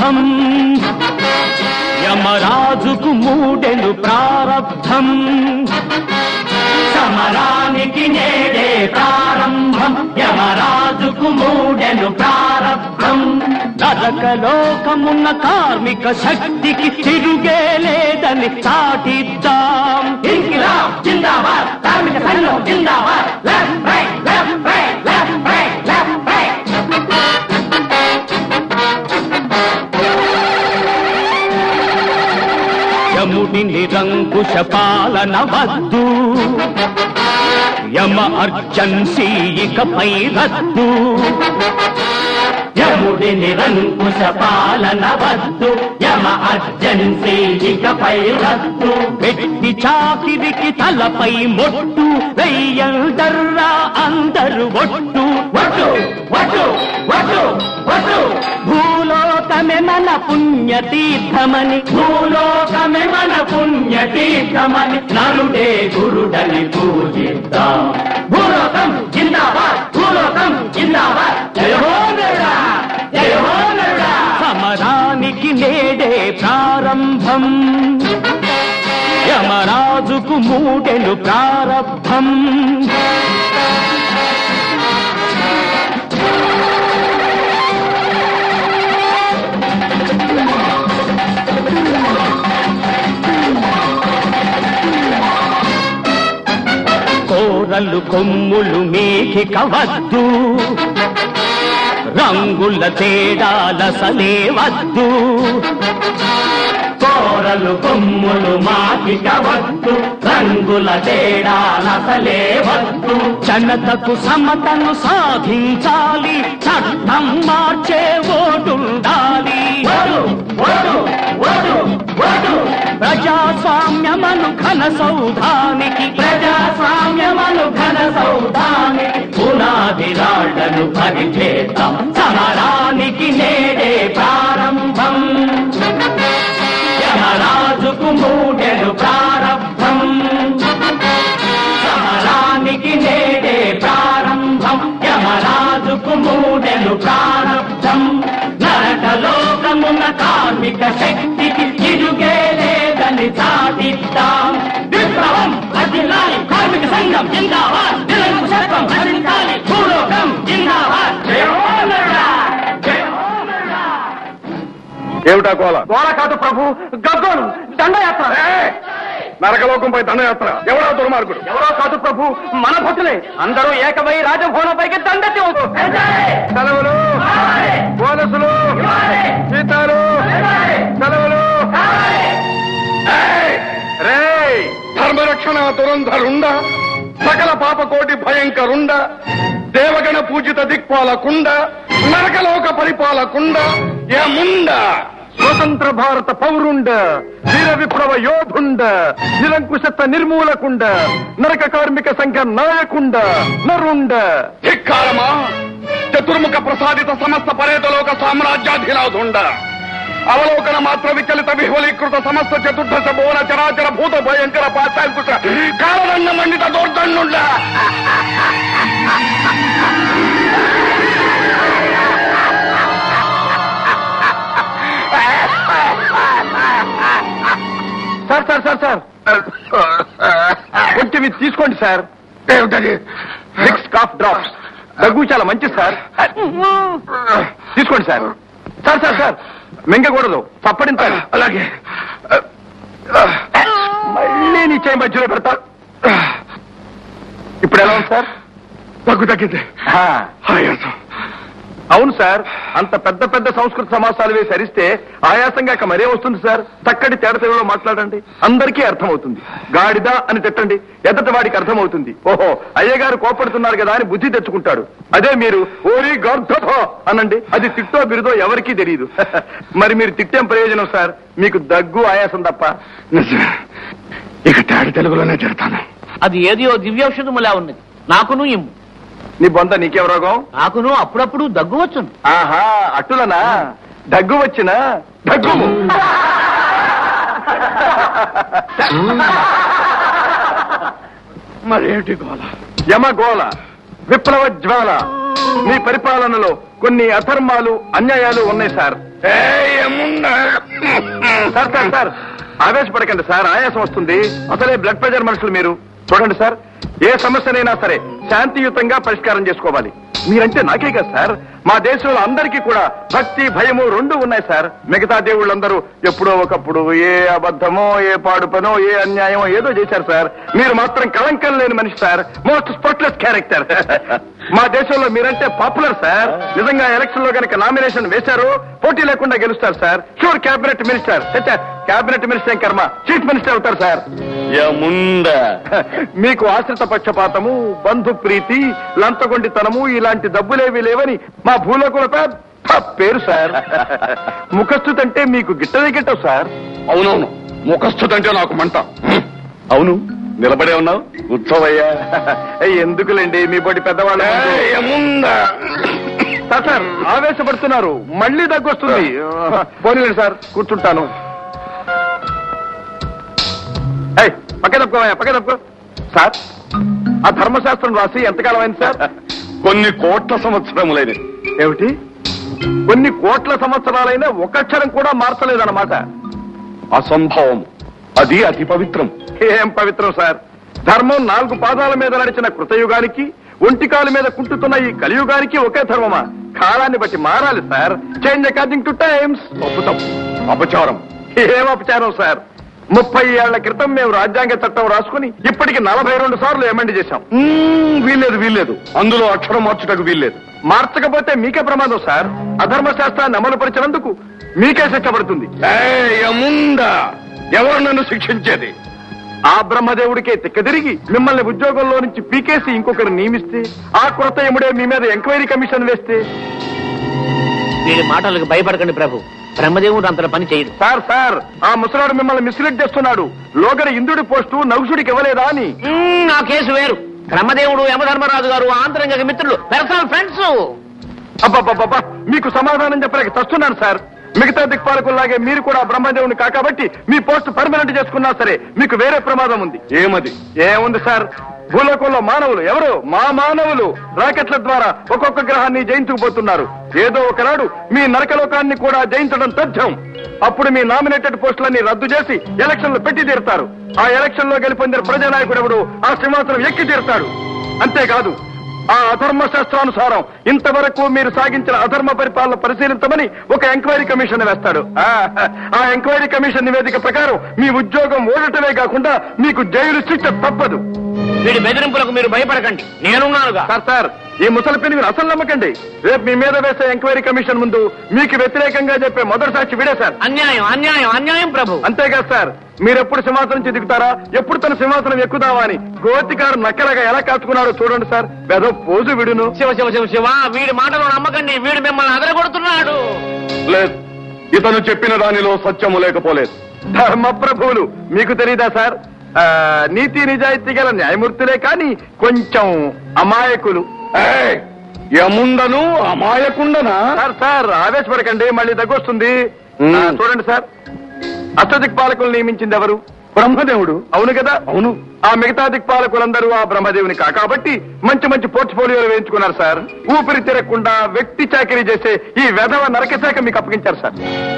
ప్రారంభం యమరాజుకు మూడెను ప్రారబ్ధం సమరానికి నేడే ప్రారంభం యమరాజుకు మూడెను ప్రారబ్ధం నరకలోకమున్న కార్మిక శక్తికి తిరుగే లేదని చాటిద్దాం ఇంకిలాబ్ జిందాబాద్ కార్మిక సంఘం జిందాబాద్ left right left right left right left right యముడి నిరంకుశ పాలన వద్దు యమ అర్జన్సీ ఇకపై రద్దు యముడి నిరంకుశ పాలన వద్దు యమ అర్జన్సీ ఇకపై రద్దు వెట్టి చాకిరికి తలపై మొట్టు వెయ్యందర్రా అందరు ఒట్టు ఒట్టు ఒట్టు ఒట్టు ఒట్టు భూలోకమే మన పుణ్యతీర్థమని భూలోకమే మన పుణ్యతీర్థమని నరుడే గురుడని పూజిద్దాం భూలోకం జిందాబాద్ భూలోకం జిందాబాద్ జయ హో నరుడా జయ హో నరుడా సమరానికి నేడే ప్రారంభం యమరాజుకు మూడెను ప్రారబ్ధం కోరలు కొమ్ములు మేఘిక వద్దు రంగుల తేడాల సలే వద్దు కోరలు కొమ్ములు మాకిక వద్దు రంగుల తేడాల సలే వద్దు జనతకు సమతను సాధించాలి చట్టం మార్చే ఓటుండాలి ప్రజాస్వామ్యమను ఘన సౌధానికి ప్రజాస్వామ్యమను ఘన సౌధానికి పునాది రాళ్లను పరిచేద్దాం సమరానికి నేడే ప్రారంభం యమరాజుకు మూడెను ప్రారంభం సమరానికి నేడే ప్రారంభం యమరాజుకు మూడెను ప్రారంభం నరకలోకమున కార్మిక శక్తికి తిరుగే లేదని చాటిద్దాం విప్లవం అదిలాలి కార్మిక సంఘం జిందాబాద్ నిరంకుశత్వం నశించాలి భూలోకం జిందాబాద్ జయ హో నరుడా! జయ హో నరుడా! ఏమిటా కోల గోడ కాదు ప్రభు గగ్గోలు దండయాత్ర నరకలోకంపై దండయాత్ర ఎవడా దుర్మార్గుడు ఎవరో కాదు ప్రభు మన భటులే అందరూ ఏకమై రాజభవనంపైకి దండెత్తి సెలవులు బోనసులు జీతాలు సెలవులు ఏయ్! రేయ్ ధర్మరక్షణ దురంధరుండ సకల పాపకోటి భయంకరుండ దేవగణ పూజిత దిక్పాలకుండ నరకలోక పరిపాలకుండ ఏముండ స్వతంత్ర భారత పౌరుండ వీర విప్లవ యోధుండ నిరంకుశత్వ నిర్మూలకుండ నరక కార్మిక సంఘ నాయకుండ నరుండ ధిక్కారమా చతుర్ముఖ ప్రసాదిత సమస్త పరేతలోక సామ్రాజ్యాధిరాధుండ అవలోకన మాత్ర విచలిత విహ్వలీకృత సమస్త చతుర్దశ భువన చరాచర భూత భయంకర పాశాంకుశ కాలదండ మండిత దోర్దండుండ సార్ సార్ సార్ సార్ కొంచెం ఇది తీసుకోండి సార్ ఏమిటది సిక్స్ కాఫ్ డ్రాప్స్ దగ్గు చాలా మంచిది సార్ తీసుకోండి సార్ సార్ సార్ సార్ మింగకూడదు చప్పడించాలి అలాగే మళ్ళీ నీ చేయి మధ్యలో పెడతా ఇప్పుడు ఎలా ఉంది సార్ తగ్గు తగ్గింది ఆ, ఆయాసం అవును సార్ అంత పెద్ద పెద్ద సంస్కృత సమాసాలు వేసి అరిస్తే ఆయాసంగా ఇక మరే వస్తుంది సార్ చక్కటి తేడ తెలుగులో మాట్లాడండి అందరికీ అర్థమవుతుంది గాడిద అని తిట్టండి ఎద్దటి వాడికి అర్థమవుతుంది ఓహో అయ్యగారు కోపడుతున్నారు కదా అని బుద్ధి తెచ్చుకుంటాడు అదే మీరు ఓరి గర్ధభో అనండి అది తిట్టో బిరుదో ఎవరికీ తెలియదు మరి మీరు తిట్టేం ప్రయోజనం సార్ మీకు దగ్గు ఆయాసం తప్ప నిజమే ఇక తాడి తెలుగులోనే తిడతాను అది ఏది ఓ దివ్యౌషధములా ఉన్నది నాకును ఇమ్ము నీ బొంత నీకేం రోగం నాకును అప్పుడప్పుడు దగ్గు వచ్చును ఆహా అట్టులనా దగ్గు వచ్చిన దగ్గు మరేంటి గోల యమగోళ విప్లవ జ్వాల మీ పరిపాలనలో కొన్ని అధర్మాలు అన్యాయాలు ఉన్నాయి సార్ ఏయ్ సార్ సార్ సార్ ఆవేశపడకండి సార్ ఆయాసం వస్తుంది అసలే బ్లడ్ ప్రెషర్ మనుషులు మీరు చూడండి సార్ ఏ సమస్యనైనా సరే శాంతియుతంగా పరిష్కారం చేసుకోవాలి మీరంటే నాకే కదా సార్ మా దేశంలో అందరికీ కూడా భక్తి భయము రెండు ఉన్నాయి సార్ మిగతా దేవుళ్ళందరూ ఎప్పుడో ఒకప్పుడు ఏ అబద్ధమో ఏ పాడు పనో ఏ అన్యాయమో ఏదో చేశారు సార్ మీరు మాత్రం కళంకం లేని మనిషి సార్ మోస్ట్ స్పాట్లెస్ క్యారెక్టర్ మా దేశంలో మీరంటే పాపులర్ సార్ నిజంగా ఎలక్షన్ లో కనుక నామినేషన్ వేశారు పోటీ లేకుండా గెలుస్తారు sir sure cabinet minister cabinet minister ఏం కర్మ చీఫ్ మినిస్టర్ అవుతారు సార్ యముండ మీకు ఆశ్రిత పక్షపాతము బంధు ప్రీతి లంచగొండితనము ఇలాంటి డబ్బులేవి లేవని మా భూలోకుల పెద్ద పేరు సార్ ముఖస్థుతి అంటే మీకు గిట్టదే గిట్టవు సార్ అవునవును ముఖస్థుతంటే నాకు మంట అవును నిలబడే ఉన్నావు కూర్చోవయ్యా ఎందుకులేండి మీ పోటీ పెద్దవాళ్ళు యముండ సార్ సార్ ఆవేశపడుతున్నారు మళ్ళీ దగ్గొస్తుంది పోనీలేండి సార్ కూర్చుంటాను ఏయ్, పక్క తప్పుకోవయ్యా పక్క తప్పుకో సార్ ఆ ధర్మశాస్త్రం రాసి ఎంతకాలం అయింది సార్ కొన్ని కోట్ల సంవత్సరములైనది ఏమిటి కొన్ని కోట్ల సంవత్సరాలైనా ఒక అక్షరం కూడా మార్చలేదన్నమాట అసంభవం అది అతి పవిత్రం ఏం పవిత్రం సార్ ధర్మం నాలుగు పాదాల మీద నడిచిన కృతయుగానికి ఒంటికాలు మీద కుంటుతున్న ఈ కలియుగానికి ఒకే ధర్మమా కాలాన్ని బట్టి మారాలి sir change according to times తప్పు అపచారం ఏం అపచారం సార్ ముప్పై ఏళ్ల క్రితం మేము రాజ్యాంగ చట్టం రాసుకుని ఇప్పటికి నలభై రెండు సార్లు ఎమెండ్ చేశాం మ్మ్, వీల్లేదు వీల్లేదు అందులో అక్షరం మార్చుటకు వీల్లేదు మార్చకపోతే మీకే ప్రమాదం సార్ అధర్మ శాస్త్రాన్ని అమలు పరిచినందుకు మీకే శిక్ష పడుతుంది ఏయ్, యముండ ఎవరు నన్ను శిక్షించేది ఆ బ్రహ్మదేవుడికే తిక్కదిరిగి మిమ్మల్ని ఉద్యోగంలో నుంచి పీకేసి ఇంకొకరు నియమిస్తే ఆ కృత ఎముడే మీ మీద ఎంక్వైరీ కమిషన్ వేస్తే వీడి మాటలకు భయపడకండి ప్రభు బ్రహ్మదేవుడు అంతటి పని చేయడు సార్ సార్ ఆ ముసలాడు మిమ్మల్ని మిస్లీడ్ చేస్తున్నాడు లోగడ ఇంద్రుడి పోస్టు నగుసుడికి ఇవ్వలేదా అని మ్మ్, ఆ కేసు వేరు బ్రహ్మదేవుడు యమధర్మరాజు గారు ఆంతరంగ మిత్రులు పర్సనల్ ఫ్రెండ్స్ అబ్బాబ్బాబ్బా మీకు సమాధానం చెప్పలేక చస్తున్నాను సార్ మిగతా దిక్పాలకుల్లాగే మీరు కూడా బ్రహ్మదేవుని కాకబట్టి మీ పోస్ట్ పర్మనెంట్ చేసుకున్నా సరే మీకు వేరే ప్రమాదం ఉంది ఏమది ఏముంది సార్ భూలోకంలో మానవులు ఎవరు మా మానవులు రాకెట్ల ద్వారా ఒక్కొక్క గ్రహాన్ని జయించుకుపోతున్నారు ఏదో ఒకనాడు మీ నరకలోకాన్ని కూడా జయించడం తథ్యం అప్పుడు మీ నామినేటెడ్ పోస్టులన్నీ రద్దు చేసి ఎలక్షన్లు పెట్టి తీరుతారు ఆ ఎలక్షన్ లో గెలుపొందిన ప్రజానాయకుడు ఎవడు ఆ సింహాసనం ఎక్కి తీరుతాడు అంతేకాదు ఆ అధర్మ శాస్త్రానుసారం ఇంతవరకు మీరు సాగించిన అధర్మ పరిపాలన పరిశీలించమని ఒక ఎంక్వైరీ కమిషన్ వేస్తాడు ఆ, ఆ ఎంక్వైరీ కమిషన్ నివేదిక ప్రకారం మీ ఉద్యోగం ఓడటమే కాకుండా మీకు జైలు శిక్ష తప్పదు వీడి బెదిరింపులకు మీరు భయపడకండి నేనున్నానుగా సార్ సార్ ఈ ముసలి పిని మీరు అసలు నమ్మకండి రేపు మీ మీద వేసే ఎంక్వైరీ కమిషన్ ముందు మీకు వ్యతిరేకంగా చెప్పే మొదటి సాక్షి వీడే సార్ అన్యాయం అన్యాయం అన్యాయం ప్రభు అంతేకాదు సార్ మీరు ఎప్పుడు సింహాసనం నుంచి దిగుతారా ఎప్పుడు తన సింహాసనం ఎక్కుదావా అని గోతికారు నక్కలగా ఎలా కాచుకున్నారో చూడండి సార్ పెదో పోజు విడును శివ శివ శివ శివ వీడి మాటలు నమ్మకండి వీడు మిమ్మల్ని అదరగొడుతున్నాడు లేదు ఇతను చెప్పిన దానిలో సత్యము లేకపోలేదు ధర్మ ప్రభువులు మీకు తెలీదా సార్ ఆ, నీతి నిజాయితీ గల న్యాయమూర్తులే కానీ కొంచెం అమాయకులు ఏయ్, యముండను అమాయకుండనా సార్ సార్ ఆవేశపడకండి మళ్ళీ దగ్గొస్తుంది మ్మ్. ఆ, చూడండి సార్ అష్టదిక్పాలకులు నియమించింది ఎవరు బ్రహ్మదేవుడు అవును కదా అవును ఆ మిగతా దిక్పాలకులందరూ ఆ బ్రహ్మదేవుని కా కాబట్టి మంచి మంచి పోర్ట్ఫోలియోలు వేయించుకున్నారు సార్ ఊపిరి తిరగకుండా వ్యక్తి చాకరీ చేసే ఈ వెధవ నరకశాఖ మీకు అప్పగించారు సార్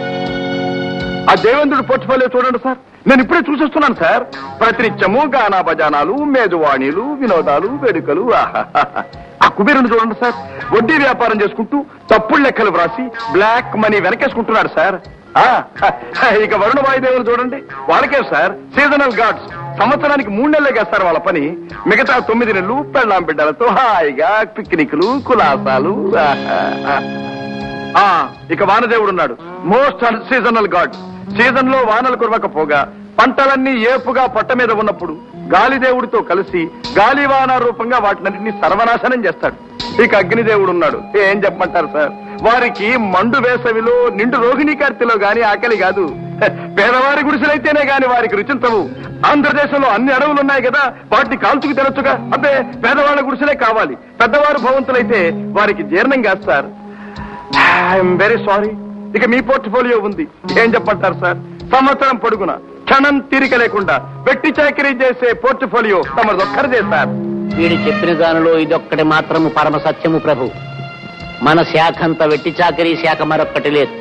ఆ దేవేంద్రుడు పోర్ట్ఫోలియో చూడండి సార్ నేను ఇప్పుడే చూసేస్తున్నాను సార్ ప్రతినిత్యము గానా భజానాలు మేజువాణీలు వినోదాలు వేడుకలు ఆహాహాహా. ఆ కుబేరుని చూడండి సార్ వడ్డీ వ్యాపారం చేసుకుంటూ తప్పుడు లెక్కలు వ్రాసి బ్లాక్ మనీ వెనకేసుకుంటున్నాడు సార్ ఆ, ఇక వరుణ వాయుదేవులు చూడండి వాళ్ళకే సార్ సీజనల్ గార్డ్స్ సంవత్సరానికి మూడు నెలలే కదా సార్ వాళ్ళ పని మిగతా తొమ్మిది నెలలు పెళ్ళాం బిడ్డలతో హాయిగా పిక్నిక్లు కులాసాలు ఆహాహా. ఆ ఇక వానదేవుడు ఉన్నాడు మోస్ట్ సీజనల్ గాడ్ సీజన్ లో వానలు కురవకపోగా పంటలన్నీ ఏపుగా పట్ట మీద ఉన్నప్పుడు గాలిదేవుడితో కలిసి గాలివాన రూపంగా వాటినన్నింటినీ సర్వనాశనం చేస్తాడు ఇక అగ్నిదేవుడు ఉన్నాడు ఏం చెప్పమంటారు సార్ వారికి మండు వేసవిలో నిండు రోహిణీ కార్తెలో గాని ఆకలి కాదు హె, పేదవారి గుడిసెలైతేనే గాని వారికి రుచించవు ఆంధ్రదేశంలో అన్ని అడవులు ఉన్నాయి కదా వాటిని కాల్చుకు తినొచ్చుగా అబ్బే పేదవాళ్ళ గుడిసెలే కావాలి పెద్దవారు భవంతులైతే వారికి జీర్ణం కాదు సార్ ఐఎమ్ వెరీ సారీ ఇక మీ పోర్ట్ఫోలియో ఉంది ఏం చెప్పంటారు సార్ సంవత్సరం పొడుగున క్షణం తీరిక లేకుండా వెట్టి చాకరీ చేసే పోర్ట్ఫోలియో తమది ఒక్కరిదే సార్ వీడు చెప్పిన దానిలో ఇదొక్కటి మాత్రము పరమ సత్యము ప్రభు మన శాఖ అంత వెట్టి చాకరీ శాఖ మరొక్కటి లేదు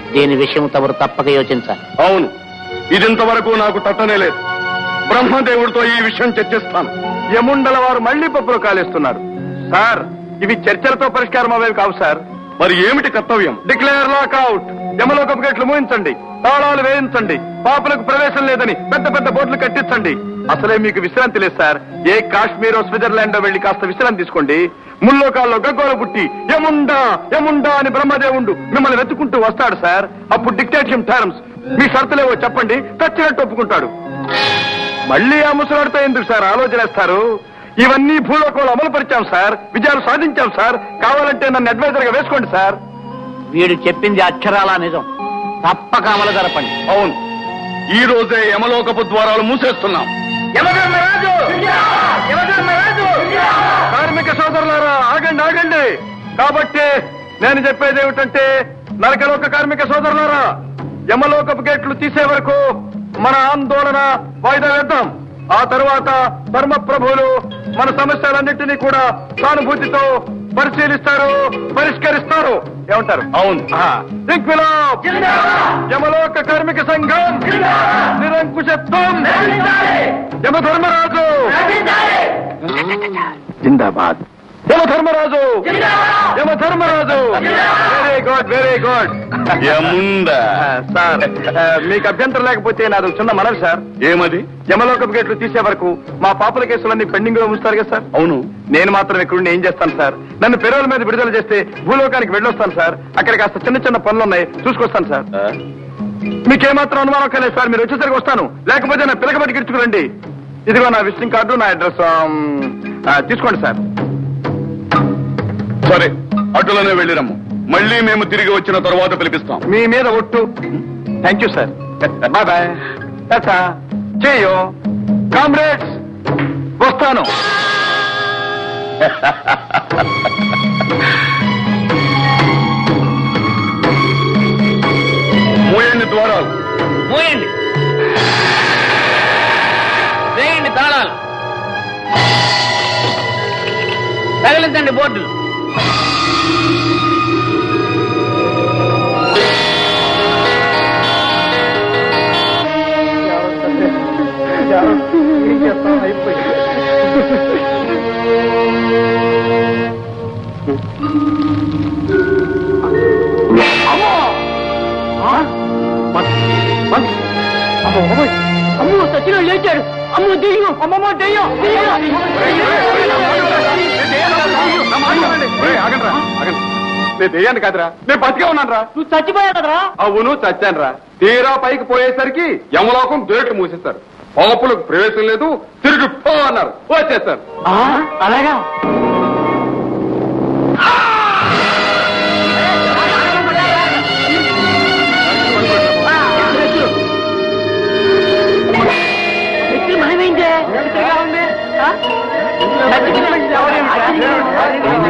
దీని విషయం తమరు తప్పక యోచించాలి అవును ఇదింతవరకు నాకు తట్టనే లేదు బ్రహ్మదేవుడితో ఈ విషయం చర్చిస్తాను యముండల వారు మళ్లీ పప్పులు కాలేస్తున్నారు సార్ ఇవి చర్చలతో పరిష్కారం అవేవి కావు సార్ మరి ఏమిటి కర్తవ్యం డిక్లేర్ లాక్అవుట్ యమలోకపు గేట్లు మూయించండి తాళాలు వేయించండి పాపులకు ప్రవేశం లేదని పెద్ద పెద్ద బోర్డులు కట్టించండి అసలే మీకు విశ్రాంతి లేదు సార్ ఏ కాశ్మీరో స్విట్జర్లాండ్ వెళ్లి కాస్త విశ్రాంతి తీసుకోండి ముల్లోకాల్లో గగ్గోల పుట్టి యముండా యముండా అని బ్రహ్మదేవుండు మిమ్మల్ని వెతుకుంటూ వస్తాడు సార్ అప్పుడు డిక్టేషన్ టర్మ్స్ మీ షరతులేవో చెప్పండి ఖచ్చితంగా ఒప్పుకుంటాడు మళ్ళీ ఆ ముసలాడితో ఎందుకు సార్ ఆలోచనేస్తారు ఇవన్నీ భూలోకంలో అమలు పరిచాం సార్ విజయాలు సాధించాం సార్ కావాలంటే నన్ను అడ్వైజర్ గా వేసుకోండి సార్ వీడు చెప్పింది అక్షరాలా నిజం తప్పక అమలు జరపండి అవును ఈ రోజే యమలోకపు ద్వారాలు మూసేస్తున్నాం యమధర్మరాజు యమధర్మరాజు కార్మిక సోదరులారా ఆగండి ఆగండి కాబట్టి నేను చెప్పేది ఏమిటంటే నరకలోక కార్మిక సోదరులారా యమలోకపు గేట్లు తీసే వరకు మన ఆందోళన వాయిదా వేద్దాం ఆ తరువాత ధర్మ ప్రభువులు మన సమస్యలన్నింటినీ కూడా సానుభూతితో పరిశీలిస్తారు పరిష్కరిస్తారు ఏమంటారు అవును ఇంక్విలాబ్ యమలోక కార్మిక సంఘం నిరంకుశత్వం యమధర్మరాజు జిందాబాద్ Yamadharmaraju Yamadharmaraju very good very good యముండా సార్ ఆ, మీకు అభ్యంతరం లేకపోతే నాది ఒక చిన్న మనవి సార్ ఏమది యమలోకపు గేట్లు తీసే వరకు మా పాపల కేసులన్నీ పెండింగ్ లో ఉంచుతారు కదా సార్ అవును నేను మాత్రం ఇక్కడ ఏం చేస్తాను సార్ నన్ను పెరోల మీద విడుదల చేస్తే భూలోకానికి వెళ్ళొస్తాను సార్ అక్కడ కాస్త చిన్న చిన్న పనులు ఉన్నాయి చూసుకొస్తాను సార్ ఆ? మీకేమాత్రం అనుమానం కలేదు సార్ మీరు వచ్చేసరికి వస్తాను లేకపోతే నా పిలకబట్టి గిరుచుకురండి ఇదిగో నా విజిటింగ్ కార్డు నా అడ్రస్ ఆమ్, ఆ, తీసుకోండి సార్ సరే అటులోనే వెళ్ళిరమ్ము మళ్ళీ మేము తిరిగి వచ్చిన తరువాత పిలిపిస్తాం మీ మీద ఒట్టు thank you sir bye bye tata చేయో కామ్రేడ్స్ వస్తాను మూయండి ద్వారాలు మూయండి వేయండి తాళాలు తగిలించండి బోర్డులు అమ్మో సచిన లేచాడు అమ్మో దెయ్యం అమ్మమ్మ దెయ్యం ఒరేయ్, ఆగండ్రా, ఆగండి. నేను దెయ్యాన్ని కాదురా నేను బతికే ఉన్నాను రా నువ్వు చచ్చిపోయావు కదరా అవును చచ్చాను రా తీరా పైకి పోయేసరికి యమలోకం గేట్లు మూసేస్తారు పాపులకు ప్రవేశం లేదు తిరిగి పో అన్నారు వచ్చేస్తారు అలాగా మనమేంటే ఉంది